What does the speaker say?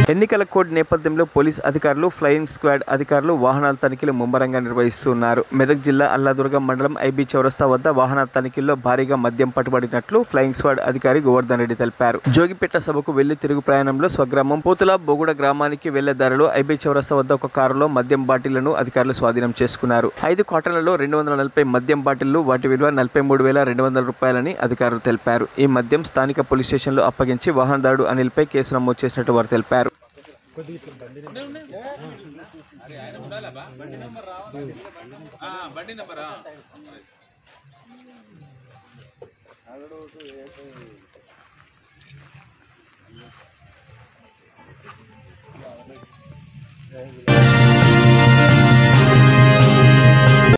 ఎన్నికల కోడ్ నేపథ్యంలో పోలీస్ అధికారులు ఫ్లయింగ్ స్క్వాడ్ అధికారులు వాహనాల తనిఖీలు ముమ్మరంగా నిర్వహిస్తున్నారు మెదక్ జిల్లా అల్లాదుర్గం మండలం ఐబీ చౌరస్తా వద్ద వాహనాల తనిఖీల్లో భారీగా మద్యం పట్టుబడినట్లు ఫ్లయింగ్ స్క్వాడ్ అధికారి గోవర్ధన్ రెడ్డి తెలిపారు జోగిపేట సభకు వెళ్లి తిరుగు ప్రయాణంలో స్వగ్రామం పోతుల బొగుడ గ్రామానికి వెళ్లే దారిలో ఐబీ చౌరస్తా వద్ద ఒక కారులో మద్యం బాటిళ్లను అధికారులు స్వాధీనం చేసుకున్నారు ఐదు కాటన్లలో రెండు వందల నలభై మద్యం బాటిళ్లు వాటి విలువ నలభై మూడు వేల రెండు వందల రూపాయలని అధికారులు తెలిపారు ఈ మద్యం స్థానిక పోలీస్ స్టేషన్లో అప్పగించి వాహనదారుడు అనిల్పై కేసు నమోదు చేసినట్టు వారు తెలిపారు బండి నెంబరా ఆ